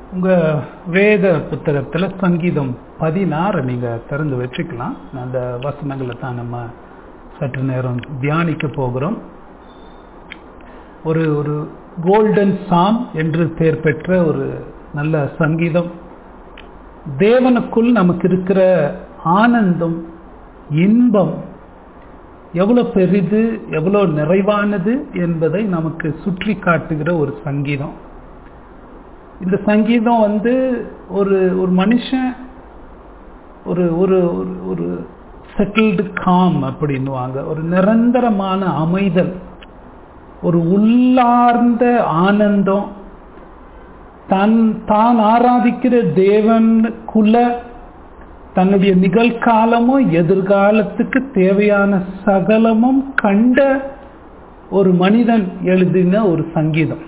உங்க வேத புத்தகத்துல சங்கீதம் பதினாறு நீங்க திறந்து வச்சுக்கலாம் அந்த வசனங்களை தான் நம்ம சற்று நேரம் தியானிக்க போகிறோம் ஒரு ஒரு கோல்டன் சாம் என்று பெயர் பெற்ற ஒரு நல்ல சங்கீதம் தேவனுக்குள் நமக்கு இருக்கிற ஆனந்தம் இன்பம் எவ்வளவு பெரிது எவ்வளவு நிறைவானது என்பதை நமக்கு சுற்றி காட்டுகிற ஒரு சங்கீதம் இந்த சங்கீதம் வந்து ஒரு ஒரு மனுஷன் ஒரு ஒரு ஒரு ஒரு செட்டில்டு காம் அப்படின்னுவாங்க ஒரு நிரந்தரமான அமைதல் ஒரு உள்ளார்ந்த ஆனந்தம் தன் தான் ஆராதிக்கிற தேவனுக்குள்ள தன்னுடைய நிகழ்காலமும் எதிர்காலத்துக்கு தேவையான சகலமும் கண்ட ஒரு மனிதன் எழுதின ஒரு சங்கீதம்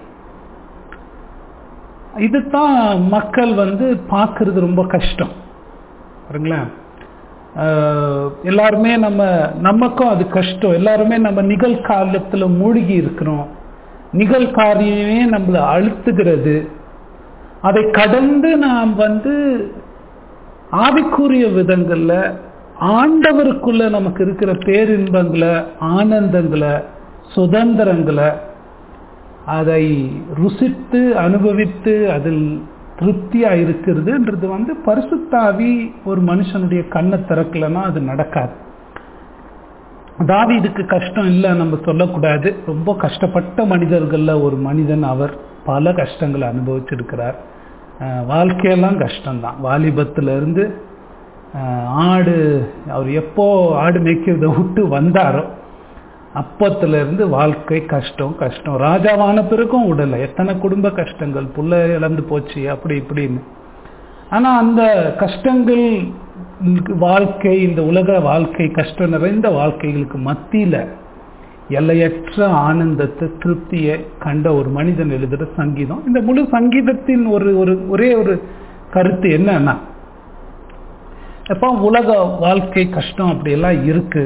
இதுதான் மக்கள் வந்து பார்க்கறது ரொம்ப கஷ்டம் பாருங்களேன் எல்லாருமே நம்ம நமக்கும் அது கஷ்டம் எல்லாருமே நம்ம நிகழ்காலத்துல மூழ்கி இருக்கிறோம் நிகழ்காரியமே நம்மளை அழுத்துகிறது அதை கடந்து நாம் வந்து ஆவிக்குரிய விதங்கள்ல ஆண்டவருக்குள்ள நமக்கு இருக்கிற பேரின்பங்களை ஆனந்தங்களை சுதந்திரங்களை அதை ருசித்து அனுபவித்து அதில் திருப்தியா இருக்கிறதுன்றது வந்து பரிசுத்தாவி ஒரு மனுஷனுடைய கண்ணை திறக்கலன்னா அது நடக்காது தாவீதுக்கு கஷ்டம் இல்லை நம்ம சொல்லக்கூடாது ரொம்ப கஷ்டப்பட்ட மனிதர்கள்ல ஒரு மனிதன் அவர் பல கஷ்டங்களை அனுபவிச்சிருக்கிறார் வாழ்க்கையெல்லாம் கஷ்டம்தான் வாலிபத்துல இருந்து ஆடு அவர் எப்போ ஆடு மேய்க்கிறத விட்டு வந்தாரோ அப்பத்துல இருந்து வாழ்க்கை கஷ்டம் கஷ்டம் ராஜாவான பிறகும் உடலை எத்தனை குடும்ப கஷ்டங்கள் புள்ள இழந்து போச்சு அப்படி இப்படின்னு ஆனா அந்த கஷ்டங்கள் வாழ்க்கை இந்த உலக வாழ்க்கை கஷ்டம் நிறைந்த வாழ்க்கைகளுக்கு மத்தியில எல்லையற்ற ஆனந்தத்தை திருப்தியை கண்ட ஒரு மனிதன் எழுதுற சங்கீதம் இந்த முழு சங்கீதத்தின் ஒரு ஒரு ஒரே ஒரு கருத்து என்னன்னா எப்போ உலக வாழ்க்கை கஷ்டம் அப்படியெல்லாம் இருக்கு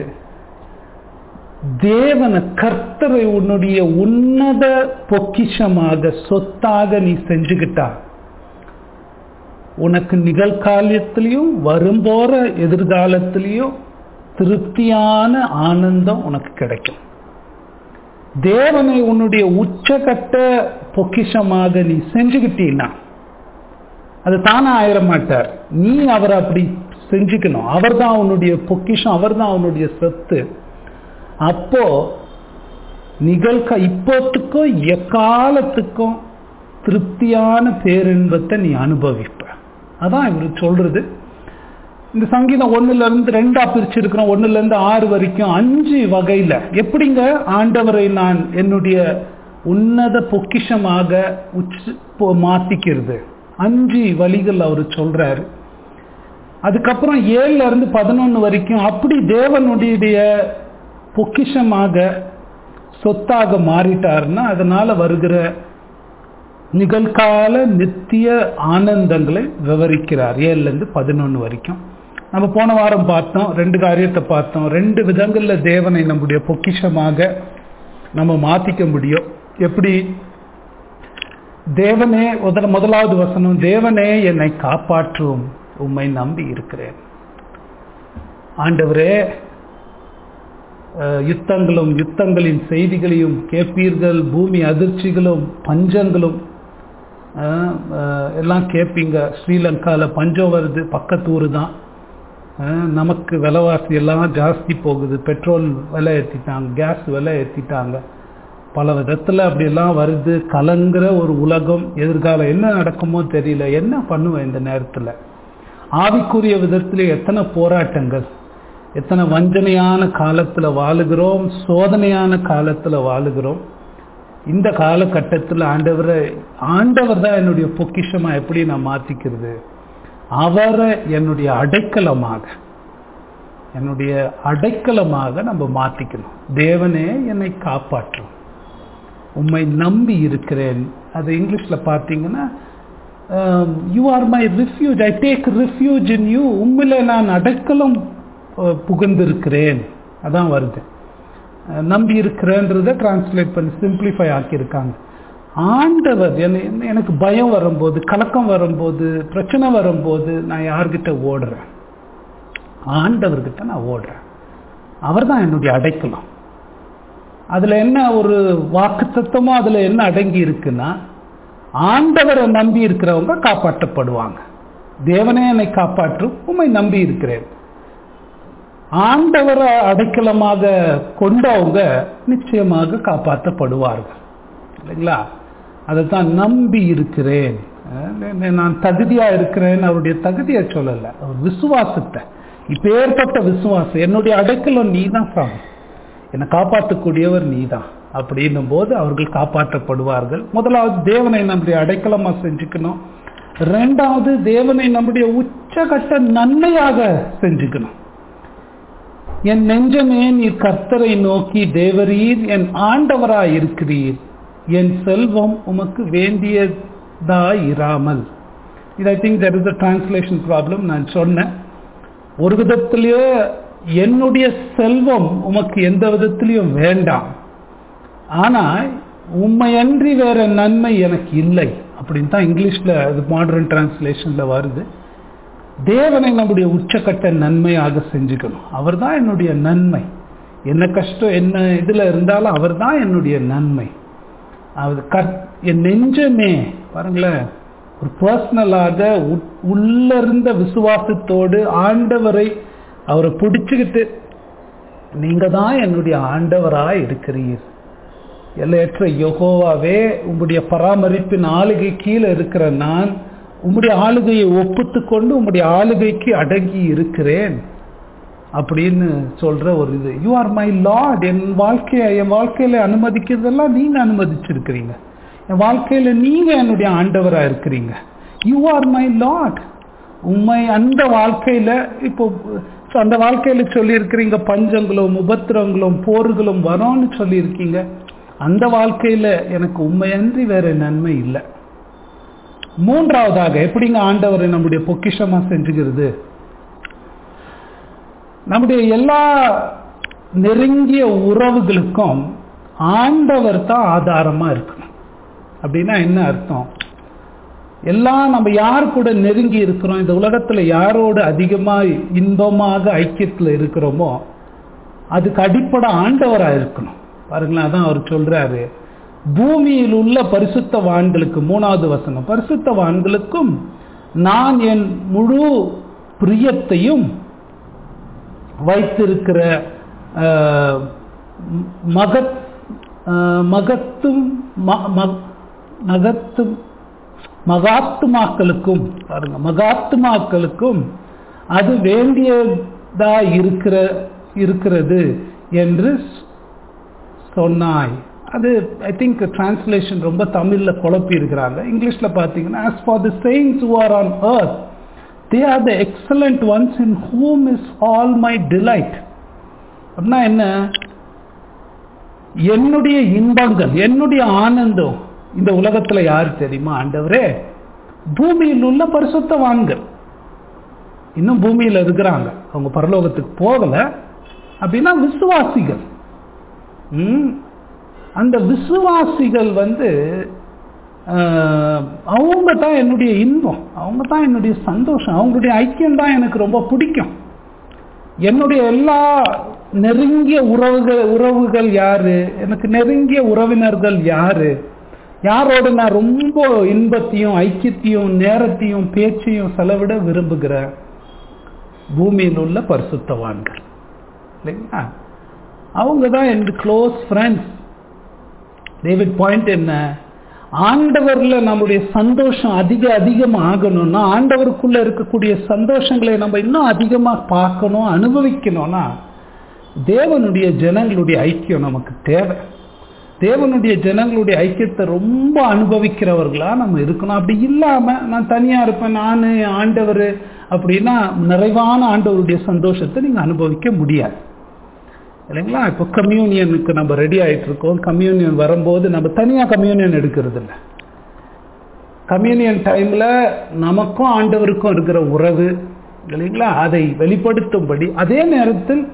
தேவன கர்த்தரை உன்னுடைய உன்னத பொக்கிஷமாக சொத்தாக நீ செஞ்சுக்கிட்டா உனக்கு நிகழ்காலத்திலையும் வரும்போற எதிர்காலத்திலையும் திருப்தியான ஆனந்தம் உனக்கு கிடைக்கும் தேவனை உன்னுடைய உச்சகட்ட பொக்கிஷமாக நீ செஞ்சுக்கிட்டீன்னா அது தானே ஆயிட மாட்டார் நீ அவரை அப்படி செஞ்சுக்கணும் அவர் தான் உன்னுடைய பொக்கிஷம் அவர் தான் அவனுடைய சொத்து அப்போ நிகழ்க இப்போத்துக்கும் எக்காலத்துக்கும் திருப்தியான பேரின்பத்தை நீ அனுபவிப்ப அதான் இவர் சொல்றது இந்த சங்கீதம் ஒன்னுல இருந்து ரெண்டா பிரிச்சிருக்கிறோம் ஒன்னுல இருந்து ஆறு வரைக்கும் அஞ்சு வகையில எப்படிங்க ஆண்டவரை நான் என்னுடைய உன்னத பொக்கிஷமாக உச்ச மாத்திக்கிறது அஞ்சு வழிகள் அவர் சொல்றாரு அதுக்கப்புறம் ஏழுல இருந்து பதினொன்னு வரைக்கும் அப்படி தேவனுடைய பொக்கிஷமாக சொத்தாக மாறிட்டாருன்னா அதனால வருகிற நிகழ்கால நித்திய ஆனந்தங்களை விவரிக்கிறார் ஏழுல இருந்து பதினொன்னு வரைக்கும் நம்ம போன வாரம் பார்த்தோம் ரெண்டு காரியத்தை பார்த்தோம் ரெண்டு விதங்கள்ல தேவனை நம்முடைய பொக்கிஷமாக நம்ம மாத்திக்க முடியும் எப்படி தேவனே முதல் முதலாவது வசனம் தேவனே என்னை காப்பாற்றும் உம்மை நம்பி இருக்கிறேன் ஆண்டவரே யுத்தங்களும் யுத்தங்களின் செய்திகளையும் கேட்பீர்கள் பூமி அதிர்ச்சிகளும் பஞ்சங்களும் எல்லாம் கேட்பீங்க ஸ்ரீலங்காவில் பஞ்சம் வருது பக்கத்தூர் தான் நமக்கு விலைவாசி எல்லாம் ஜாஸ்தி போகுது பெட்ரோல் விலை ஏற்றிட்டாங்க கேஸ் விலை ஏற்றிட்டாங்க பல விதத்தில் அப்படியெல்லாம் வருது கலங்குற ஒரு உலகம் எதிர்காலம் என்ன நடக்குமோ தெரியல என்ன பண்ணுவேன் இந்த நேரத்தில் ஆவிக்குரிய விதத்தில் எத்தனை போராட்டங்கள் எத்தனை வஞ்சனையான காலத்துல வாழுகிறோம் சோதனையான காலத்துல வாழுகிறோம் இந்த காலகட்டத்தில் ஆண்டவரை ஆண்டவர் தான் என்னுடைய பொக்கிஷமா எப்படி நான் மாத்திக்கிறது அவரை என்னுடைய அடைக்கலமாக என்னுடைய அடைக்கலமாக நம்ம மாத்திக்கணும் தேவனே என்னை காப்பாற்றும் உம்மை நம்பி இருக்கிறேன் அது இங்கிலீஷ்ல பார்த்தீங்கன்னா you are my refuge I take refuge in you உண்மையில நான் அடைக்கலம் புகுந்திருக்கிறேன் அதான் வருது நம்பி இருக்கிறேன்றத டிரான்ஸ்லேட் பண்ணி சிம்பிளிஃபை ஆக்கியிருக்காங்க ஆண்டவர் என்ன என்ன- எனக்கு பயம் வரும்போது கலக்கம் வரும்போது பிரச்சனை வரும்போது நான் யார்கிட்ட ஓடுறேன் ஆண்டவர்கிட்ட நான் ஓடுறேன் அவர் தான் என்னுடைய அடைக்கலம் அதுல என்ன ஒரு வாக்குத்தத்தமோ அதுல என்ன அடங்கி இருக்குன்னா ஆண்டவரை நம்பி இருக்கிறவங்க காப்பாற்றப்படுவாங்க தேவனே என்னை காப்பாற்றும் உம்மை நம்பி இருக்கிறேன் ஆண்டவரை அடைக்கலமாக கொண்டவங்க நிச்சயமாக காப்பாற்றப்படுவார்கள் இல்லைங்களா அதைத்தான் நம்பி இருக்கிறேன் அஹ் நான் தகுதியா இருக்கிறேன் அவருடைய தகுதியை சொல்லல அவர் விசுவாசத்தை இப்பேற்பட்ட விசுவாசம் என்னுடைய அடைக்கலம் நீதான் சாமி என்னை காப்பாற்றக்கூடியவர் நீதான் அப்படின்னும் போது அவர்கள் காப்பாற்றப்படுவார்கள் முதலாவது தேவனை நம்முடைய அடைக்கலமா செஞ்சுக்கணும் ரெண்டாவது தேவனை நம்முடைய உச்சகட்ட நன்மையாக செஞ்சுக்கணும் என் நெஞ்சமே நீர் கர்த்தரை நோக்கி தேவரீர் என் ஆண்டவராய் இருக்கிறீர் என் செல்வம் உமக்கு வேண்டியதாய் இராமல் இது I think there is a translation problem நான் சொன்னேன் ஒரு விதத்திலேயே என்னுடைய செல்வம் உமக்கு எந்த விதத்திலையும் வேண்டாம் ஆனா உண்மையன்றி வேற நன்மை எனக்கு இல்லை அப்படின்னு தான் இங்கிலீஷ்ல அது மாடர்ன் டிரான்ஸ்லேஷன்ல வருது தேவனை நம்முடைய உச்சக்கட்ட நன்மையாக செஞ்சுக்கணும் அவர் தான் என்னுடைய நன்மை என்ன கஷ்டம் என்ன இதுல இருந்தாலும் அவர் தான் என்னுடைய நன்மை அது கற்- என் நெஞ்சமே பாருங்களேன் ஒரு பர்சனலாக உள்ள இருந்த விசுவாசத்தோடு ஆண்டவரை அவரை பிடிச்சுக்கிட்டு நீங்க தான் என்னுடைய ஆண்டவராய் இருக்கிறீர் எல்லையற்ற யெகோவாவே உம்முடைய பராமரிப்பின் ஆளுகை கீழே இருக்கிற நான் உம்முடைய ஆளுகையை ஒப்புத்துக் கொண்டு உம்முடைய ஆளுகைக்கு அடங்கி இருக்கிறேன் அப்படின்னு சொல்ற ஒரு இது யூ ஆர் மை லார்ட் என் வாழ்க்கைய என் வாழ்க்கையில அனுமதிக்கிறதெல்லாம் நீங்க அனுமதிச்சிருக்கிறீங்க என் வாழ்க்கையில நீங்க என்னுடைய ஆண்டவரா இருக்கிறீங்க யூ ஆர் மை லார்ட் உண்மை அந்த வாழ்க்கையில இப்போ so அந்த வாழ்க்கையில சொல்லியிருக்கிறீங்க பஞ்சங்களும் உபத்திரங்களும் போர்களும் வரும்னு சொல்லியிருக்கீங்க அந்த வாழ்க்கையில எனக்கு உண்மையன்றி வேற நன்மை இல்லை மூன்றாவதாக எப்படிங்க ஆண்டவரை நம்முடைய பொக்கிஷமா செஞ்சுக்கிறது நம்முடைய எல்லா நெருங்கிய உறவுகளுக்கும் ஆண்டவர் தான் ஆதாரமா இருக்கணும் அப்படின்னா என்ன அர்த்தம் எல்லாம் நம்ம யார் கூட நெருங்கி இருக்கிறோம் இந்த உலகத்துல யாரோடு அதிகமா இன்பமாக ஐக்கியத்துல இருக்கிறோமோ அதுக்கு அடிப்படை ஆண்டவரா இருக்கணும் பாருங்களேன் அதான் அவர் சொல்றாரு பூமியில் உள்ள பரிசுத்தவான்களுக்கு மூணாவது வசனம் பரிசுத்தவான்களுக்கும் நான் என் முழு பிரியத்தையும் வைத்திருக்கிற அஹ், மகத் அஹ், மகத்தும் ம- ம- மகத்தும் மகாத்துமாக்களுக்கும் பாருங்க மகாத்துமாக்களுக்கும் அது வேண்டியதா இருக்கிற இருக்கிறது என்று சொன்னாய் அது ஐ திங்க் டிரான்ஸ்லேஷன் ரொம்ப தமிழ்ல குழப்பி இருக்கிறாங்க இங்கிலீஷ்ல பார்த்தீங்கன்னா as for the saints who are on earth they are the excellent ones in whom is all my delight அப்படின்னா என்ன என்னுடைய இன்பங்கள் என்னுடைய ஆனந்தம் இந்த உலகத்துல யார் தெரியுமா ஆண்டவரே பூமியில் உள்ள பரிசுத்தவான்கள் இன்னும் பூமியில இருக்கிறாங்க அவங்க பரலோகத்துக்கு போகல அப்படின்னா விசுவாசிகள் ம், அந்த விசுவாசிகள் வந்து ஆஹ், அவங்க தான் என்னுடைய இன்பம் அவங்க தான் என்னுடைய சந்தோஷம் அவங்களுடைய ஐக்கியம் தான் எனக்கு ரொம்ப பிடிக்கும் என்னுடைய எல்லா நெருங்கிய உறவுகள் உறவுகள் யாரு எனக்கு நெருங்கிய உறவினர்கள் யாரு யாரோட நான் ரொம்ப இன்பத்தையும் ஐக்கியத்தையும் நேரத்தையும் பேச்சையும் செலவிட விரும்புகிறேன் பூமியில் உள்ள பரிசுத்தவான்கள் இல்லைங்களா அவங்க தான் என் க்ளோஸ் ஃப்ரெண்ட்ஸ் டேவிட் பாயிண்ட் என்ன ஆண்டவர்ல நம்முடைய சந்தோஷம் அதிக அதிகம் ஆகணும்னா ஆண்டவருக்குள்ள இருக்கக்கூடிய சந்தோஷங்களை நம்ம இன்னும் அதிகமா பார்க்கணும் அனுபவிக்கணும்னா தேவனுடைய ஜனங்களுடைய ஐக்கியம் நமக்கு தேவை தேவனுடைய ஜனங்களுடைய ஐக்கியத்தை ரொம்ப அனுபவிக்கிறவர்களா நம்ம இருக்கணும் அப்படி இல்லாம நான் தனியா இருப்பேன் நானு ஆண்டவர் அப்படின்னா நிறைவான ஆண்டவருடைய சந்தோஷத்தை நீங்க அனுபவிக்க முடியாது இல்லைங்களா இப்போ கம்யூனியனுக்கு நம்ம ரெடி ஆயிட்டு இருக்கோம் கம்யூனியன் வரும்போது நம்ம தனியா கம்யூனியன் எடுக்கிறது இல்லை கம்யூனியன் டைம்ல நமக்கும் ஆண்டவருக்கும் இருக்கிற உறவு இல்லைங்களா அதை வெளிப்படுத்தும்படி அதே நேரத்தில்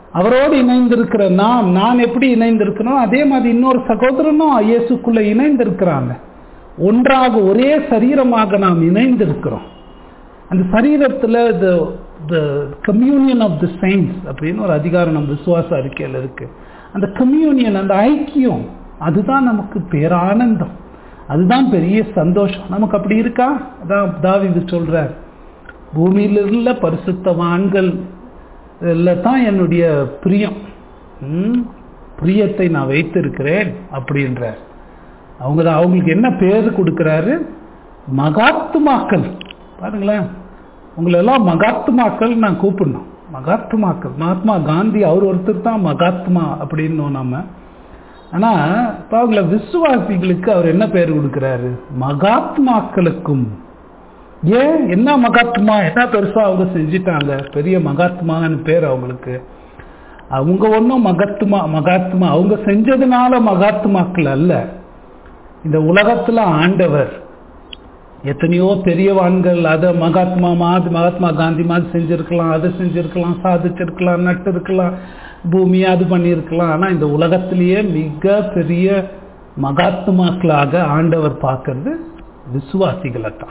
அவரோடு இணைந்திருக்கிற நாம் நான் எப்படி இணைந்திருக்கிறோம் அதே மாதிரி இன்னொரு சகோதரனும் இயேசுக்குள்ள இணைந்திருக்கிறாங்க ஒன்றாக ஒரே சரீரமாக நாம் இணைந்திருக்கிறோம் அந்த சரீரத்தில் the the communion of the science அப்படின்னு ஒரு அதிகாரம் நம்ம விசுவாச அறிக்கையில் இருக்கு அந்த கம்யூனியன் அந்த ஐக்கியம் அதுதான் நமக்கு பேரானந்தம் அதுதான் பெரிய சந்தோஷம் நமக்கு அப்படி இருக்கா அதான் தாவிது சொல்றார் பூமியில உள்ள பரிசுத்தவான்கள் தான் என்னுடைய பிரியம் ம், பிரியத்தை நான் வைத்திருக்கிறேன் அப்படின்றார் அவங்க தான் அவங்களுக்கு என்ன பேர் கொடுக்கிறாரு மகாத்மாக்கள் பாருங்களேன் உங்களெல்லாம் மகாத்மாக்கள் நான் கூப்பிடணும் மகாத்மாக்கள் மகாத்மா காந்தி அவர் ஒருத்தர் தான் மகாத்மா அப்படின்னோம் நம்ம ஆனா இப்ப அவங்கள விசுவாசிகளுக்கு அவர் என்ன பேர் கொடுக்கிறாரு மகாத்மாக்களுக்கும் ஏன் என்ன மகாத்மா என்ன பெருசா அவங்க செஞ்சிட்டாங்க பெரிய மகாத்மான்னு பேர் அவங்களுக்கு அவங்க ஒன்றும் மகத்துமா மகாத்மா அவங்க செஞ்சதுனால மகாத்மாக்கள் அல்ல இந்த உலகத்துல ஆண்டவர் எத்தனையோ பெரியவான்கள் அதை மகாத்மா மாதிரி மகாத்மா காந்தி மாதிரி செஞ்சிருக்கலாம் அதை செஞ்சிருக்கலாம் சாதிச்சிருக்கலாம் நட்டு இருக்கலாம் பூமி அது பண்ணியிருக்கலாம் ஆனா இந்த உலகத்திலேயே மிக பெரிய மகாத்மாக்களாக ஆண்டவர் பார்க்கறது விசுவாசிகளை தான்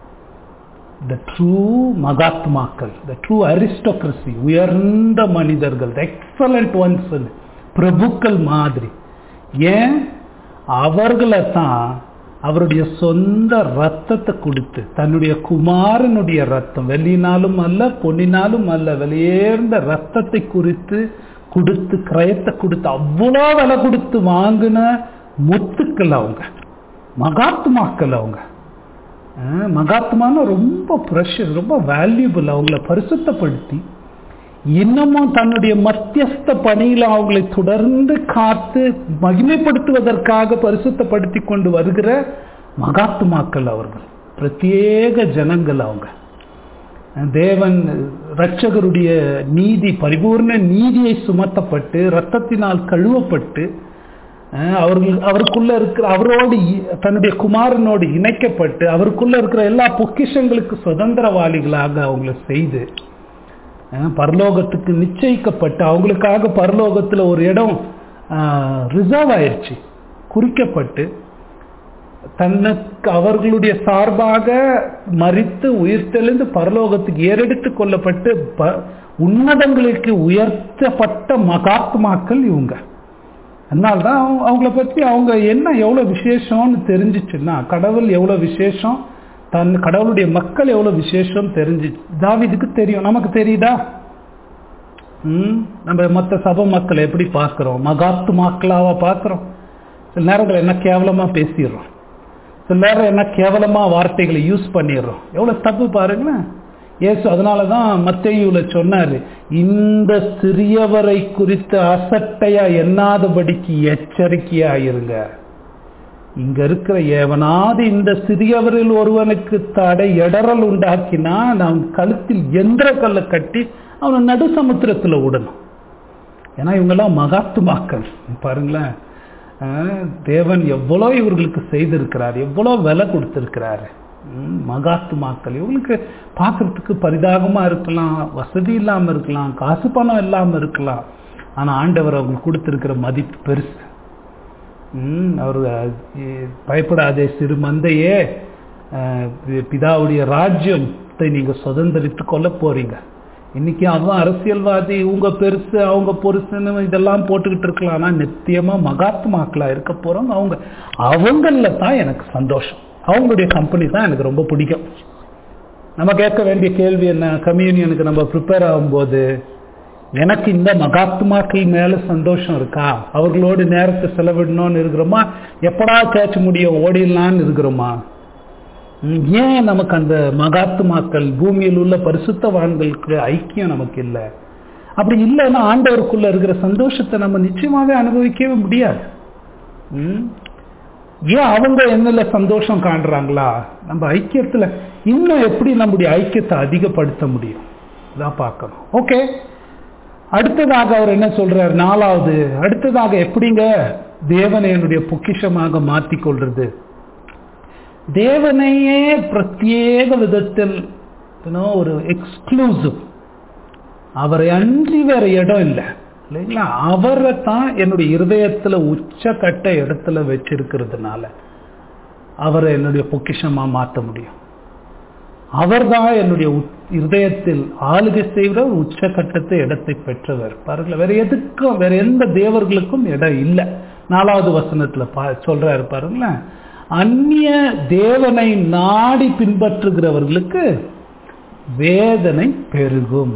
த ட்ரூ மகாத்மாக்கள் த ட்ரூ அரிஸ்டோக்ரஸி உயர்ந்த மனிதர்கள் எக்ஸலண்ட் ஒன்ஸ் பிரபுக்கள் மாதிரி ஏன் அவர்களை தான் அவருடைய சொந்த ரத்தத்தை கொடுத்து தன்னுடைய குமாரனுடைய ரத்தம் வெள்ளினாலும் அல்ல பொன்னினாலும் அல்ல வெளியேர்ந்த ரத்தத்தை குறித்து கொடுத்து கிரயத்தை கொடுத்து அவ்வளோ விலை கொடுத்து வாங்கின முத்துக்கள் அவங்க மகாத்மாக்கள் அவங்க அஹ் மகாத்மான ரொம்ப ப்ரெஷர் ரொம்ப வேல்யூபிள் அவங்கள பரிசுத்தப்படுத்தி இன்னமும் தன்னுடைய மத்தியஸ்த பணியில அவங்களை தொடர்ந்து காத்து மகிமைப்படுத்துவதற்காக பரிசுத்தப்படுத்தி கொண்டு வருகிற மகாத்மாக்கள் அவர்கள் பிரத்யேக ஜனங்கள் அவங்க தேவன் இரட்சகருடைய நீதி பரிபூர்ண நீதியை சுமத்தப்பட்டு ரத்தத்தினால் கழுவப்பட்டு அஹ் அவர்கள் அவருக்குள்ள இருக்கிற அவரோடு இ- தன்னுடைய குமாரனோடு இணைக்கப்பட்டு அவருக்குள்ள இருக்கிற எல்லா பொக்கிஷங்களுக்கு சுதந்திரவாளிகளாக அவங்கள செய்து அஹ் பரலோகத்துக்கு நிச்சயிக்கப்பட்டு அவங்களுக்காக பரலோகத்துல ஒரு இடம் ரிசர்வ் ஆயிடுச்சு குறிக்கப்பட்டு தன்னுக்கு அவர்களுடைய சார்பாக மறித்து உயிர்த்தெழுந்து பரலோகத்துக்கு ஏறெடுத்து கொள்ளப்பட்டு ப- உன்னதங்களுக்கு உயர்த்தப்பட்ட மகாத்மாக்கள் இவங்க அதனால்தான் அவங்க- அவங்கள பற்றி அவங்க என்ன எவ்வளவு விசேஷம்னு தெரிஞ்சிச்சுன்னா கடவுள் எவ்வளவு விசேஷம் தன் கடவுளுடைய மக்கள் எவ்வளவு விசேஷம் தெரிஞ்சு தாவீதுக்கு தெரியும் நமக்கு தெரியுதா ம் நம்ம மற்ற சபை மக்களை எப்படி பார்க்கிறோம் மகாத்மாக்களாவா பார்க்கிறோம் சில நேரங்கள் என்ன கேவலமா பேசிடுறோம் சில நேரம் என்ன கேவலமா வார்த்தைகளை யூஸ் பண்ணிடுறோம் எவ்வளவு தப்பு பாருங்களேன் இயேசு அதனால தான் மத்தேயுல சொன்னாரு இந்த சிறியவரை குறித்து அசட்டையா எண்ணாதபடிக்கு எச்சரிக்கையா இருங்க இங்க இருக்கிற எவனாவது இந்த சிறியவரில் ஒருவனுக்கு தடை இடறல் உண்டாக்கினா நான் கழுத்தில் எந்திர கல்லை கட்டி அவனை நடு சமுத்திரத்துல விடணும் ஏன்னா இவங்கெல்லாம் மகாத்துமாக்கள் பாருங்களேன் அஹ், தேவன் எவ்வளோ இவர்களுக்கு செய்திருக்கிறார் எவ்வளோ விலை கொடுத்திருக்கிறாரு ம், மகாத்துமாக்கள் இவங்களுக்கு பார்க்கறதுக்கு பரிதாபமா இருக்கலாம் வசதி இல்லாம இருக்கலாம் காசு பணம் இல்லாம இருக்கலாம் ஆனா ஆண்டவர் அவங்களுக்கு கொடுத்திருக்கிற மதிப்பு பெருசு ம், அவர் அஹ், பயப்படாதே சிறு மந்தையே அஹ், பி- பிதாவுடைய ராஜ்யத்தை நீங்க சுதந்திரித்து கொள்ள போறீங்க இன்னைக்கு அவன் அரசியல்வாதி இவங்க பெருசு அவங்க பொருசுன்னு இதெல்லாம் போட்டுக்கிட்டு இருக்கலாம் ஆனா நித்தியமா மகாத்மாக்களா இருக்க போறவங்க அவங்க அவங்கள தான் எனக்கு சந்தோஷம் அவங்களுடைய கம்பெனி தான் எனக்கு ரொம்ப பிடிக்கும் நம்ம கேட்க வேண்டிய கேள்வி என்ன கம்யூனியனுக்கு நம்ம ப்ரிப்பேர் ஆகும்போது எனக்கு இந்த மகாத்மாக்கள் மேல சந்தோஷம் இருக்கா அவர்களோடு நேரத்தை செலவிடணும்னு இருக்கிறோமா எப்படா கேட்ச முடியும் ஓடிடலான்னு இருக்கிறோமா ம், ஏன் நமக்கு அந்த மகாத்மாக்கள் பூமியில் உள்ள பரிசுத்தவான்களுக்கு ஐக்கியம் நமக்கு இல்லை அப்படி இல்லைன்னா ஆண்டவருக்குள்ள இருக்கிற சந்தோஷத்தை நம்ம நிச்சயமாவே அனுபவிக்கவே முடியாது ம்? ஏன் அவங்க என்னல சந்தோஷம் காண்றாங்களா நம்ம ஐக்கியத்துல இன்னும் எப்படி நம்முடைய ஐக்கியத்தை அதிகப்படுத்த முடியும் இதான் பார்க்கணும் ஓகே அடுத்ததாக அவர் என்ன சொல்றார் நாலாவது அடுத்ததாக எப்படிங்க தேவனை என்னுடைய பொக்கிஷமாக மாற்றிக் கொள்றது தேவனையே பிரத்யேக விதத்தில் you know, ஒரு எக்ஸ்க்ளூசிவ் அவரை அன்றி வேற இடம் இல்லை இல்லைங்களா அவரை தான் என்னுடைய இருதயத்துல உச்சக்கட்ட இடத்துல வச்சிருக்கிறதுனால அவரை என்னுடைய பொக்கிஷமா மாற்ற முடியும் அவர்தான் என்னுடைய உட்- இருதயத்தில் ஆளுகை செய்கிற ஒரு உச்சக்கட்டத்தை இடத்தை பெற்றவர் பாருங்களேன் வேற எதுக்கும் வேற எந்த தேவர்களுக்கும் இடம் இல்லை நாலாவது வசனத்துல பா சொல்றாரு பாருங்களேன் அந்நிய தேவனை நாடி பின்பற்றுகிறவர்களுக்கு வேதனை பெருகும்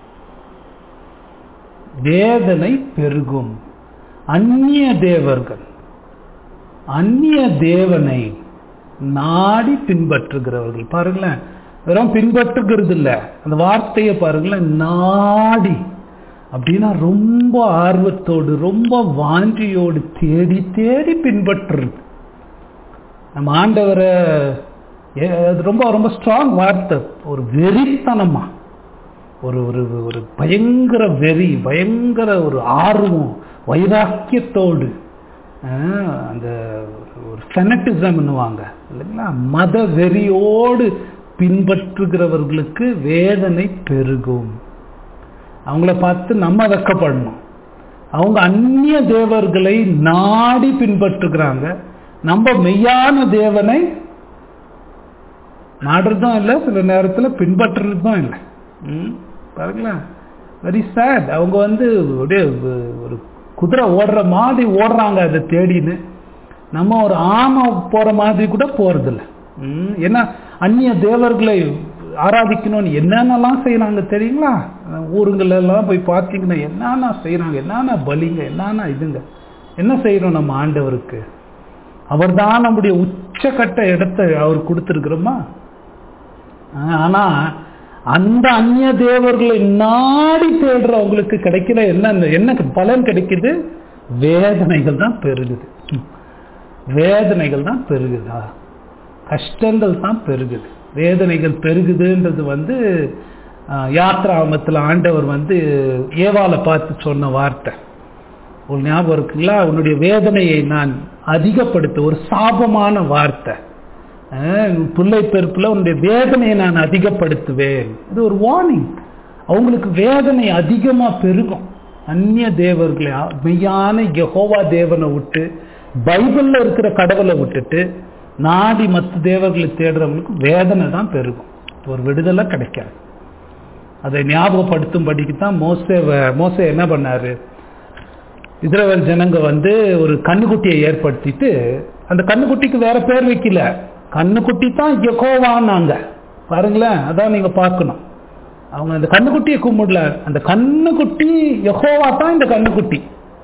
வேதனை பெருகும் அந்நிய தேவர்கள் அந்நிய தேவனை நாடி பின்பற்றுகிறவர்கள் பாருங்களேன் வெறும் பின்பற்றுகிறது இல்ல அந்த வார்த்தையை பாருங்களேன் நாடி அப்படின்னா ரொம்ப ஆர்வத்தோடு ரொம்ப வாஞ்சியோடு தேடி தேடி பின்பற்றுறது நம்ம ஆண்டவரை ஏ- அது ரொம்ப ரொம்ப ஸ்ட்ராங் வார்த்தை ஒரு வெறித்தனமா ஒரு ஒரு ஒரு பயங்கர வெறி பயங்கர ஒரு ஆர்வம் வைராக்கியத்தோடு ஆஹ், அந்த ஒரு ஃபெனட்டிசம்னுவாங்க இல்லைங்களா மத வெறியோடு பின்பற்றுகிறவர்களுக்கு வேதனை பெருகும் அவங்கள பார்த்து நம்ம வெக்கப்படணும் அவங்க அந்நிய தேவர்களை நாடி பின்பற்றுகிறாங்க நம்ம மெய்யான தேவனை நாடுறதும் இல்லை சில நேரத்தில் பின்பற்றுறதும் இல்லை ம், பாருங்களேன் வெரி சேட் அவங்க வந்து அப்படியே வ- ஒரு குதிரை ஓடுற மாதிரி ஓடுறாங்க அதை தேடின்னு நம்ம ஒரு ஆமை போற மாதிரி கூட போறதில்ல ம், ஏன்னா அந்நிய தேவர்களை ஆராதிக்கணும்னு என்னென்னலாம் செய்யறாங்க தெரியுங்களா ஊருங்கள எல்லாம் போய் பார்த்தீங்கன்னா என்னென்ன செய்யறாங்க என்னென்ன பலிங்க என்னென்ன இதுங்க என்ன செய்யறோம் நம்ம ஆண்டவருக்கு அவர்தான் நம்முடைய உச்சக்கட்ட இடத்தை அவர் கொடுத்துருக்கிறோமா ஆனா அந்த அந்நிய தேவர்களை நாடி தேடுறவங்களுக்கு கிடைக்கிற என்ன என்ன பலன் கிடைக்குது வேதனைகள் தான் பெருகுது ம். வேதனைகள் தான் பெருகுதா கஷ்டங்கள் தான் பெருகுது வேதனைகள் பெருகுதுன்றது வந்து ஆஹ், யாத்ராமத்தில் ஆண்டவர் வந்து ஏவாளை பார்த்து சொன்ன வார்த்தை ஒரு ஞாபகம் இருக்குங்களா உன்னுடைய வேதனையை நான் அதிகப்படுத்த ஒரு சாபமான வார்த்தை அஹ், உன் பிள்ளை பெருப்புல உன்னுடைய வேதனையை நான் அதிகப்படுத்துவேன் இது ஒரு வார்னிங் அவங்களுக்கு வேதனை அதிகமா பெருகும் அந்நிய தேவர்களை அ- மெய்யான யெகோவா தேவனை விட்டு பைபிள்ல இருக்கிற கடவுளை விட்டுட்டு நாடி மற்ற தேவர்களை தேடுறவங்களுக்கு வேதனை தான் பெருகும் ஒரு விடுதலை கிடைக்காது அதை ஞாபகப்படுத்தும்படிக்கு தான் மோசே மோசே என்ன பண்ணாரு இஸ்ரவேல் ஜனங்க வந்து ஒரு கண்ணுக்குட்டியை ஏற்படுத்திட்டு அந்த கண்ணுக்குட்டிக்கு வேற பேர் வைக்கல கண்ணுக்குட்டி தான் யெகோவான்னாங்க பாருங்களேன் அதான் நீங்க பார்க்கணும் அவங்க அந்த கண்ணுக்குட்டியை கும்பிடல அந்த கண்ணுக்குட்டி யெகோவா தான் இந்த கண்ணுக்குட்டி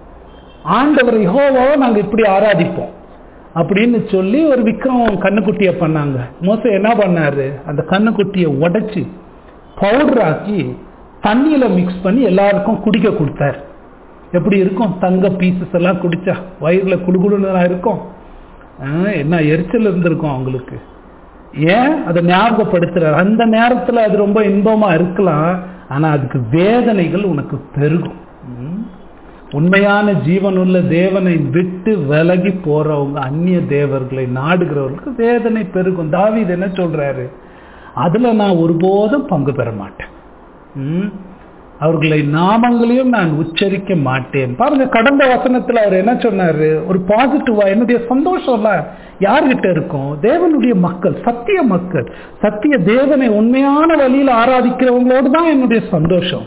ஆண்டவர் யெகோவாவை நாங்க இப்படி ஆராதிப்போம் அப்படின்னு சொல்லி ஒரு விக்ரம் கண்ணுக்குட்டியை பண்ணாங்க மோச என்ன பண்ணாரு அந்த கண்ணுக்குட்டியை உடைச்சு பவுடர் ஆக்கி தண்ணியில மிக்ஸ் பண்ணி எல்லாருக்கும் குடிக்க கொடுத்தாரு எப்படி இருக்கும் தங்க பீசஸ் எல்லாம் குடிச்சா வயிறுல குடுகுடுன்னு இருக்கும் ஆஹ், என்ன எரிச்சல் இருந்திருக்கும் அவங்களுக்கு ஏன் அதை ஞாபகப்படுத்துறாரு அந்த நேரத்துல அது ரொம்ப இன்பமா இருக்கலாம் ஆனா அதுக்கு வேதனைகள் உனக்கு பெருகும் ம். உண்மையான ஜீவனுள்ள தேவனை விட்டு விலகி போறவங்க அந்நிய தேவர்களை நாடுகிறவர்களுக்கு வேதனை பெருகும் தாவீது என்ன சொல்றாரு அதுல நான் ஒருபோதும் பங்கு பெற மாட்டேன் ம். அவர்களை நாமங்களையும் நான் உச்சரிக்க மாட்டேன் பாருங்க கடந்த வசனத்துல அவர் என்ன சொன்னாரு ஒரு பாசிட்டிவா என்னுடைய சந்தோஷம்ல யார்கிட்ட இருக்கும் தேவனுடைய மக்கள் சத்திய மக்கள் சத்திய தேவனை உண்மையான வழியில் ஆராதிக்கிறவங்களோடு தான் என்னுடைய சந்தோஷம்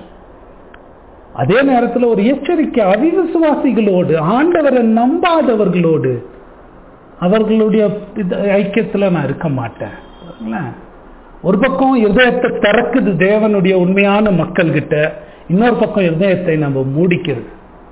அதே நேரத்துல ஒரு எச்சரிக்கை அவிவிசுவாசிகளோடு ஆண்டவரை நம்பாதவர்களோடு அவர்களுடைய இது- ஐக்கியத்துல நான் இருக்க மாட்டேன் பாருங்களேன். ஒரு பக்கம் இருதயத்தை திறக்குது தேவனுடைய உண்மையான மக்கள் கிட்ட இன்னொரு பக்கம் இருதயத்தை நம்ம மூடிக்கிறது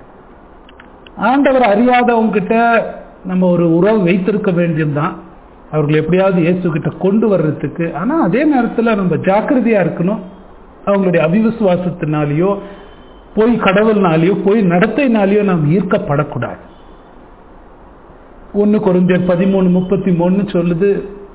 ஆண்டவர் அறியாதவங்க கிட்ட நம்ம ஒரு உறவு வைத்திருக்க வேண்டியதுதான் அவர்கள் எப்படியாவது இயேசு கிட்ட கொண்டு வர்றதுக்கு ஆனா அதே நேரத்துல நம்ம ஜாக்கிரதையா இருக்கணும் அவங்களுடைய அவிவிசுவாசத்தினாலேயோ போய் கடவுள்னாலேயோ போய் நடத்தைனாலேயோ நாம் ஈர்க்கப்படக்கூடாது ஒன்னு குறைஞ்சர் பதிமூணு முப்பத்தி மூணு சொல்லுது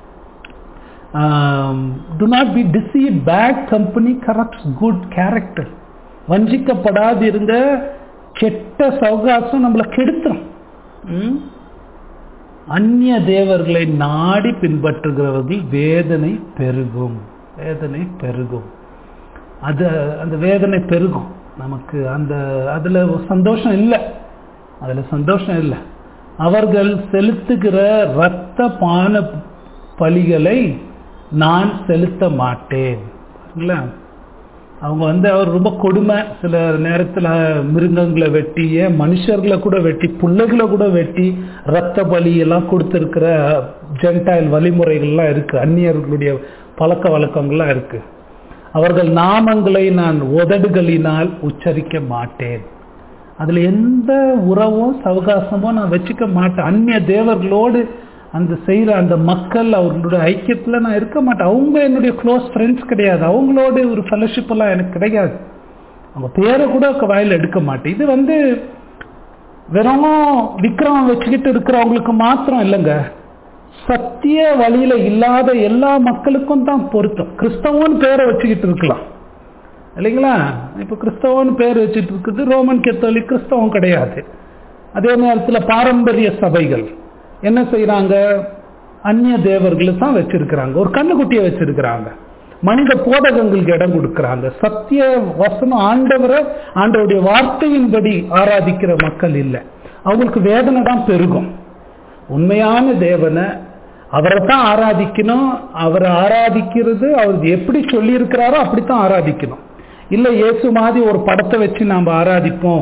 do not be deceive bad company corrupts good character வஞ்சிக்கப்படாது இருந்த கெட்ட சௌகாசம் நம்மளை கெடுத்துரும் ம்? அந்நிய தேவர்களை நாடி பின்பற்றுகிறவர்கள் வேதனை பெருகும் வேதனை பெருகும் அது அந்த வேதனை பெருகும் நமக்கு அந்த அதுல ஒரு சந்தோஷம் இல்லை அதுல சந்தோஷம் இல்லை அவர்கள் செலுத்துகிற இரத்த பான பலிகளை நான் செலுத்த மாட்டேன் பாருங்களேன் அவங்க வந்து அவர் ரொம்ப கொடுமை சில நேரத்தில் மிருகங்களை வெட்டி ஏன் மனுஷர்களை கூட வெட்டி பிள்ளைகளை கூட வெட்டி ரத்த பலி எல்லாம் கொடுத்துருக்கிற ஜென்டைல் வழிமுறைகள்லாம் இருக்கு அந்நியர்களுடைய பழக்க வழக்கங்கள்லாம் இருக்கு அவர்கள் நாமங்களை நான் உதடுகளினால் உச்சரிக்க மாட்டேன் அதுல எந்த உறவும் சவகாசமோ நான் வச்சுக்க மாட்டேன் அந்நிய தேவர்களோடு அந்த செய்கிற அந்த மக்கள் அவர்களுடைய ஐக்கியத்தில் நான் இருக்க மாட்டேன் அவங்க என்னுடைய க்ளோஸ் ஃப்ரெண்ட்ஸ் கிடையாது அவங்களோட ஒரு ஃபெலோஷிப் எல்லாம் எனக்கு கிடையாது அவங்க பேரை கூட வாயில் எடுக்க மாட்டேன் இது வந்து வெறும் விக்ரம் வச்சுக்கிட்டு இருக்கிறவங்களுக்கு மாத்திரம் இல்லைங்க சத்திய வழியில இல்லாத எல்லா மக்களுக்கும் தான் பொருத்தம் கிறிஸ்தவன் பேரை வச்சுக்கிட்டு இருக்கலாம் இல்லைங்களா இப்ப கிறிஸ்தவன் பேர் வச்சுட்டு இருக்குது ரோமன் கத்தோலிக் கிறிஸ்தவம் கிடையாது அதே நேரத்தில் பாரம்பரிய சபைகள் என்ன செய்யறாங்க அந்நிய தேவர்களை தான் வச்சிருக்கிறாங்க ஒரு கண்ணுக்குட்டியை வச்சிருக்கிறாங்க மனித போதகங்களுக்கு இடம் கொடுக்கிறாங்க சத்திய வசனம் ஆண்டவரை ஆண்டவருடைய வார்த்தையின்படி ஆராதிக்கிற மக்கள் இல்லை அவங்களுக்கு வேதனை தான் பெருகும் உண்மையான தேவனை அவரை தான் ஆராதிக்கணும் அவரை ஆராதிக்கிறது அவர் எப்படி சொல்லி இருக்கிறாரோ அப்படித்தான் ஆராதிக்கணும் இல்லை இயேசு மாதிரி ஒரு படத்தை வச்சு நாம் ஆராதிப்போம்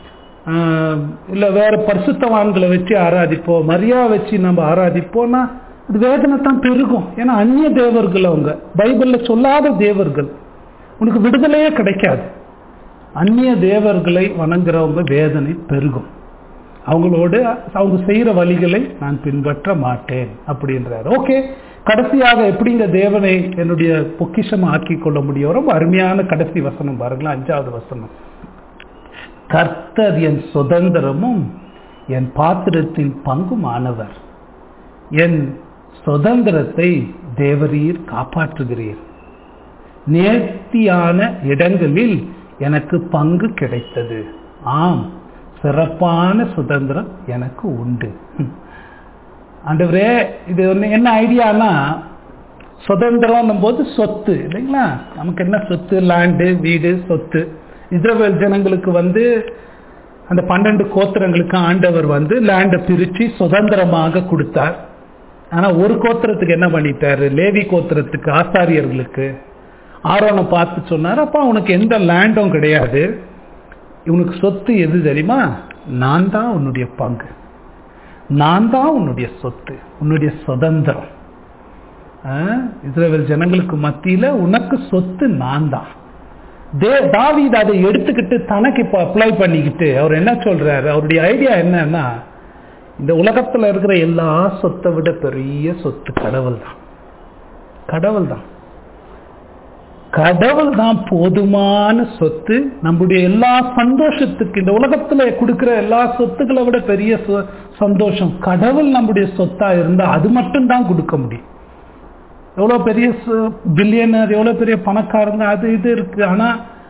இல்லை வேற பரிசுத்தவான்களை வச்சு ஆராதிப்போம் மரியா வச்சு நம்ம ஆராதிப்போம்னா அது வேதனை தான் பெருகும் ஏன்னா அந்நிய தேவர்கள் அவங்க பைபிள்ல சொல்லாத தேவர்கள் உனக்கு விடுதலையே கிடைக்காது அந்நிய தேவர்களை வணங்குறவங்க வேதனை பெருகும் அவங்களோடு அவங்க செய்யற வழிகளை நான் பின்பற்ற மாட்டேன் அப்படின்றார் ஓகே கடைசியாக எப்படிங்க தேவனை என்னுடைய பொக்கிஷம் ஆக்கி கொள்ள முடியும் ரொம்ப அருமையான கடைசி வசனம் பாருங்களா அஞ்சாவது வசனம் கர்த்தர் என் சுதந்திரமும் என் பாத்திரத்தின் பங்குமானவர் என் சுதந்திரத்தை தேவரீர் காப்பாற்றுகிறீர் நேர்த்தியான இடங்களில் எனக்கு பங்கு கிடைத்தது ஆம் சிறப்பான சுதந்திரம் எனக்கு உண்டு ஆண்டவரே இது ஒன்று என்ன ஐடியானா சுதந்திரம் போது சொத்து இல்லைங்களா நமக்கு என்ன சொத்து லேண்டு வீடு சொத்து இஸ்ரேல் ஜனங்களுக்கு வந்து அந்த பன்னெண்டு கோத்திரங்களுக்கு ஆண்டவர் வந்து லேண்டை பிரித்து சுதந்திரமாக கொடுத்தார் ஆனால் ஒரு கோத்திரத்துக்கு என்ன பண்ணிட்டாரு லேவி கோத்திரத்துக்கு ஆசாரியர்களுக்கு ஆரோனை பார்த்து சொன்னார் அப்பா உனக்கு எந்த லேண்டும் கிடையாது இவனுக்கு சொத்து எது தெரியுமா நான் தான் உன்னுடைய பங்கு நான் தான் உன்னுடைய சொத்து உன்னுடைய சுதந்திரம் இஸ்ரேல் ஜனங்களுக்கு மத்தியில உனக்கு சொத்து நான் தான் தே தாவீது அதை எடுத்துக்கிட்டு தனக்கு இப்போ அப்ளை பண்ணிக்கிட்டு அவர் என்ன சொல்றாரு அவருடைய ஐடியா என்னன்னா இந்த உலகத்துல இருக்கிற எல்லா சொத்தை விட பெரிய சொத்து கடவுள் தான் கடவுள் தான் கடவுள் தான் போதுமான சொத்து நம்முடைய எல்லா சந்தோஷத்துக்கு இந்த உலகத்துல கொடுக்கிற எல்லா சொத்துக்களை விட பெரிய சந்தோஷம் கடவுள் நம்முடைய சொத்தா இருந்தா அது மட்டும் தான் கொடுக்க முடியும் எவ்வளோ பெரிய பில்லியனர் எவ்வளோ பெரிய பணக்காரங்க அது இது இருக்கு ஆனா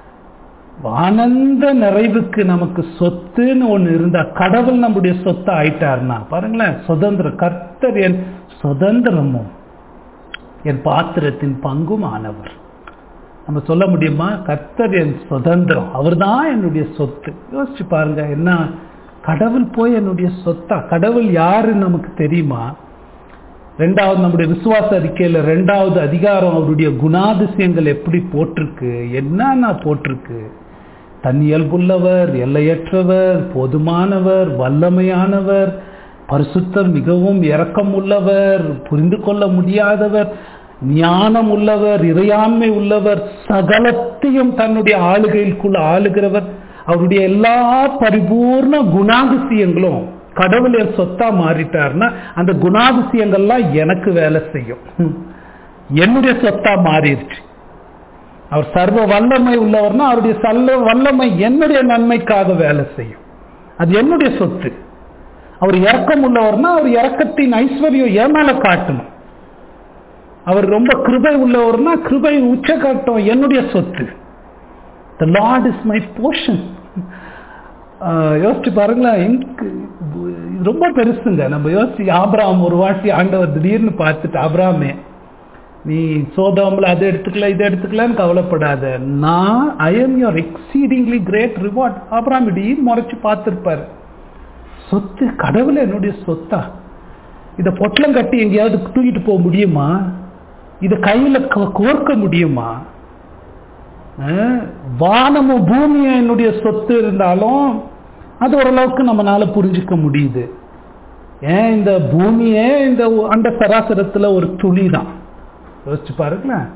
ஆனந்த நிறைவுக்கு நமக்கு சொத்துன்னு ஒண்ணு இருந்தா கடவுள் நம்முடைய சொத்தை ஆயிட்டாருன்னா பாருங்களேன் சுதந்திரம் கர்த்தர் என் சுதந்திரமும் என் பாத்திரத்தின் பங்கும் ஆனவர் நம்ம சொல்ல முடியுமா கர்த்தர் என் சுதந்திரம் அவர் தான் என்னுடைய சொத்து யோசிச்சு பாருங்க என்ன கடவுள் போய் என்னுடைய சொத்தா கடவுள் யாருன்னு நமக்கு தெரியுமா ரெண்டாவது நம்முடைய விசுவாச அறிக்கையில ரெண்டாவது அதிகாரம் அவருடைய குணாதிசயங்கள் எப்படி போட்டிருக்கு என்னன்னா போட்டிருக்கு தன்னியல்புள்ளவர் எல்லையற்றவர் போதுமானவர் வல்லமையானவர் பரிசுத்தர் மிகவும் இரக்கம் உள்ளவர் புரிந்து கொள்ள முடியாதவர் ஞானம் உள்ளவர் இறையாண்மை உள்ளவர் சகலத்தையும் தன்னுடைய ஆளுகைக்குள் ஆளுகிறவர் அவருடைய எல்லா பரிபூர்ண குணாதிசயங்களும் கடவுள் என் சொத்தா மாறிட்டார்னா அந்த குணாதிசயங்கள்லாம் எனக்கு வேலை செய்யும் என்னுடைய சொத்தா மாறிடுச்சு அவர் சர்வ வல்லமை உள்ளவர்னா அவருடைய சல்ல வல்லமை என்னுடைய நன்மைக்காக வேலை செய்யும் அது என்னுடைய சொத்து அவர் இறக்கம் உள்ளவர்னா அவர் இறக்கத்தின் ஐஸ்வர்யம் ஏன் மேல காட்டணும் அவர் ரொம்ப கிருபை உள்ளவர்னா கிருபை உச்ச காட்டும் என்னுடைய சொத்து the Lord is my portion யோசிச்சு பாருங்களேன் ரொம்ப பெருசுங்க நம்ம யோசிச்சு ஆபிராம் ஒரு வாட்டி ஆண்டவர் திடீர்னு பார்த்துட்டு ஆபிராமே நீ சோதாமில் அதை எடுத்துக்கல இதை எடுத்துக்கலன்னு கவலைப்படாத நான் I am your exceedingly great reward அப்புறம் இப்படி முறைச்சு பார்த்துருப்பாரு சொத்து கடவுள் என்னுடைய சொத்தா இதை பொட்டலம் கட்டி எங்கேயாவது தூக்கிட்டு போக முடியுமா இதை கையில் கோர்க்க முடியுமா அஹ், வானமும் பூமியும் என்னுடைய சொத்து இருந்தாலும் அது ஓரளவுக்கு நம்மளால புரிஞ்சுக்க முடியுது ஏன் இந்த பூமியே இந்த அண்ட சராசரத்துல ஒரு துளி தான் யோசிச்சு பாருங்களேன்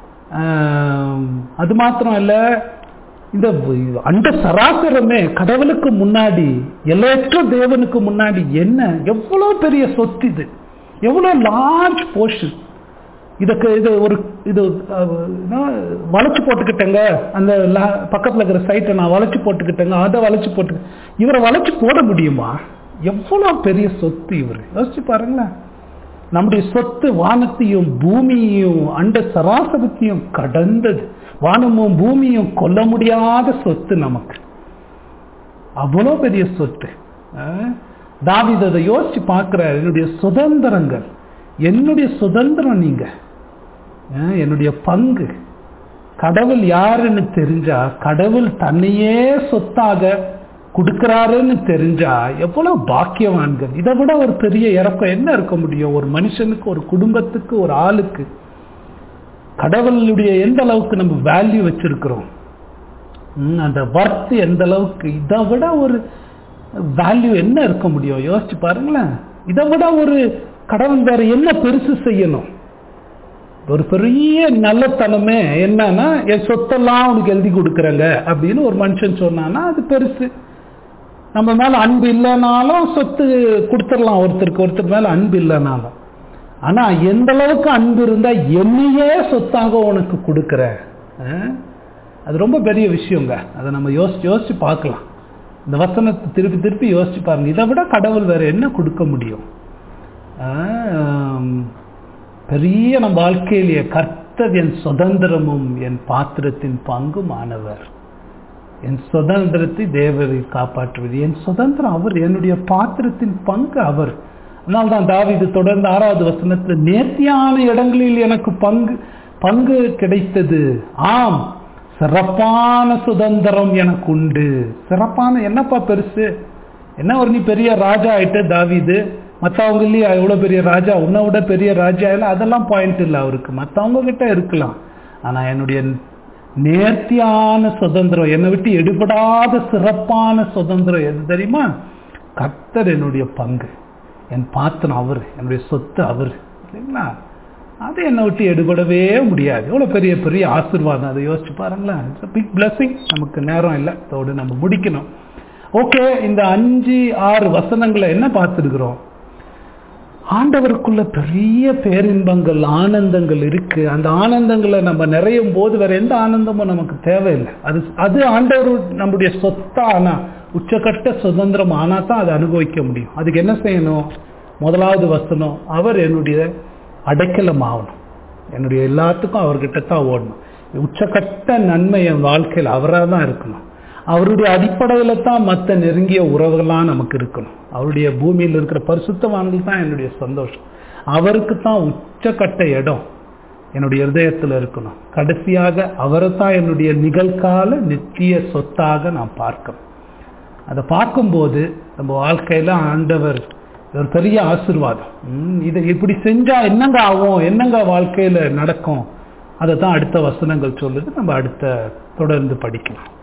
ஆம், அது மாத்திரம் இல்ல இந்த அண்ட சராசரமே கடவுளுக்கு முன்னாடி எல்லையற்ற தேவனுக்கு முன்னாடி என்ன எவ்வளவு பெரிய சொத்து இது எவ்வளவு லார்ஜ் போர்ஷன் இதுக்கு இது ஒரு இது அஹ், என்ன, வளைச்சு போட்டுக்கிட்டேங்க அந்த லா- பக்கத்துல இருக்கிற சைட்டை நான் வளைச்சு போட்டுக்கிட்டேங்க அதை வளைச்சு போட்டு இவரை வளைச்சு போட முடியுமா எவ்வளவு பெரிய சொத்து இவர் யோசிச்சு பாருங்களேன் நம்முடைய சொத்து வானத்தையும் பூமியையும் அண்ட சராசரத்தையும் கடந்தது வானமும் பூமியும் கொல்ல முடியாத சொத்து நமக்கு அவ்வளோ பெரிய சொத்து அஹ், தாவீது அதை யோசிச்சு பார்க்கிறார் என்னுடைய சுதந்திரங்கள் என்னுடைய சுதந்திரம் நீங்க அஹ், என்னுடைய பங்கு கடவுள் யாருன்னு தெரிஞ்சா கடவுள் தன்னையே சொத்தாக கொடுக்கிறாருன்னு தெரிஞ்சா எவ்வளவு பாக்கியவான்கள் இதை விட ஒரு பெரிய இறக்கம் என்ன இருக்க முடியும் ஒரு மனுஷனுக்கு ஒரு குடும்பத்துக்கு ஒரு ஆளுக்கு கடவுளுடைய எந்த அளவுக்கு நம்ம வேல்யூ வச்சிருக்கிறோம் ம், அந்த வர்த்து எந்த அளவுக்கு இதை விட ஒரு வேல்யூ என்ன இருக்க முடியும் யோசிச்சு பாருங்களேன் இதை விட ஒரு கடவுள் வேற என்ன பெருசு செய்யணும் ஒரு பெரிய நல்லத்தனமே என்னன்னா என் சொத்தெல்லாம் உனக்கு எழுதி கொடுக்குறேங்க அப்படின்னு ஒரு மனுஷன் சொன்னான்னா அது பெருசு நம்ம மேல அன்பு இல்லைனாலும் சொத்து கொடுத்துடலாம் ஒருத்தருக்கு ஒருத்தர் மேல அன்பு இல்லைனாலும் ஆனா எந்த அளவுக்கு அன்பு இருந்தா என்னையே சொத்தாக உனக்கு கொடுக்குற அஹ்? அது ரொம்ப பெரிய விஷயங்க அதை நம்ம யோசிச்சு யோசிச்சு பார்க்கலாம் இந்த வசனத்தை திருப்பி திருப்பி யோசிச்சு பாருங்க இதை விட கடவுள் வேற என்ன கொடுக்க முடியும் ஆம், பெரிய நம் வாழ்க்கையிலேயே கர்த்தர் என் சுதந்திரமும் என் பாத்திரத்தின் பங்கும் ஆனவர் என் சுதந்திரத்தை தேவரை காப்பாற்றுவது என் சுதந்திரம் அவர் என்னுடைய பாத்திரத்தின் பங்கு அவர் அதனால்தான் தாவீது தொடர்ந்து ஆறாவது வசனத்துல நேர்த்தியான இடங்களில் எனக்கு பங்கு பங்கு கிடைத்தது ஆம் சிறப்பான சுதந்திரம் எனக்கு உண்டு சிறப்பான என்னப்பா பெருசு என்ன ஒரு நீ பெரிய ராஜா ஆயிட்ட தாவீது மற்றவங்க இல்லையா எவ்வளோ பெரிய ராஜா உன்னை விட பெரிய ராஜா இல்லை அதெல்லாம் பாயிண்ட் இல்லை அவருக்கு மற்றவங்க கிட்ட இருக்கலாம் ஆனா என்னுடைய நேர்த்தியான சுதந்திரம் என்னை விட்டு எடுபடாத சிறப்பான சுதந்திரம் எது தெரியுமா கர்த்தர் என்னுடைய பங்கு என் பாத்திரம் அவர் என்னுடைய சொத்து அவர் சரிங்களா அது என்னை விட்டு எடுபடவே முடியாது எவ்வளோ பெரிய பெரிய ஆசீர்வாதம் அதை யோசிச்சு பாருங்களேன் இட்ஸ் பிக் blessing நமக்கு நேரம் இல்லை அதோடு நம்ம முடிக்கணும் ஓகே இந்த அஞ்சு ஆறு வசனங்களை என்ன பார்த்துருக்குறோம் ஆண்டவருக்குள்ள பெரிய பேரின்பங்கள் ஆனந்தங்கள் இருக்கு அந்த ஆனந்தங்களை நம்ம நிறையும் போது வேற எந்த ஆனந்தமும் நமக்கு தேவையில்லை அது அது ஆண்டவர் நம்முடைய சொத்தா ஆனா உச்சக்கட்ட சுதந்திரம் ஆனா தான் அதை அனுபவிக்க முடியும் அதுக்கு என்ன செய்யணும் முதலாவது வசனம் அவர் என்னுடைய அடைக்கலம் ஆகணும் என்னுடைய எல்லாத்துக்கும் அவர்கிட்ட தான் ஓடணும் உச்சக்கட்ட நன்மை என் வாழ்க்கையில் அவராக தான் இருக்கணும் அவருடைய அடிப்படையில தான் மற்ற நெருங்கிய உறவுகள்லாம் நமக்கு இருக்கணும் அவருடைய பூமியில் இருக்கிற பரிசுத்தவான்கள் தான் என்னுடைய சந்தோஷம் அவருக்கு தான் உச்சக்கட்ட இடம் என்னுடைய இருதயத்தில் இருக்கணும் கடைசியாக அவரை தான் என்னுடைய நிகழ்கால நித்திய சொத்தாக நான் பார்க்கணும் அதை பார்க்கும்போது நம்ம வாழ்க்கையில ஆண்டவர் ஒரு பெரிய ஆசீர்வாதம் ம், இதை இப்படி செஞ்சா என்னங்க ஆகும் என்னங்க வாழ்க்கையில நடக்கும் அதை தான் அடுத்த வசனங்கள் சொல்லுது நம்ம அடுத்த தொடர்ந்து படிக்கலாம்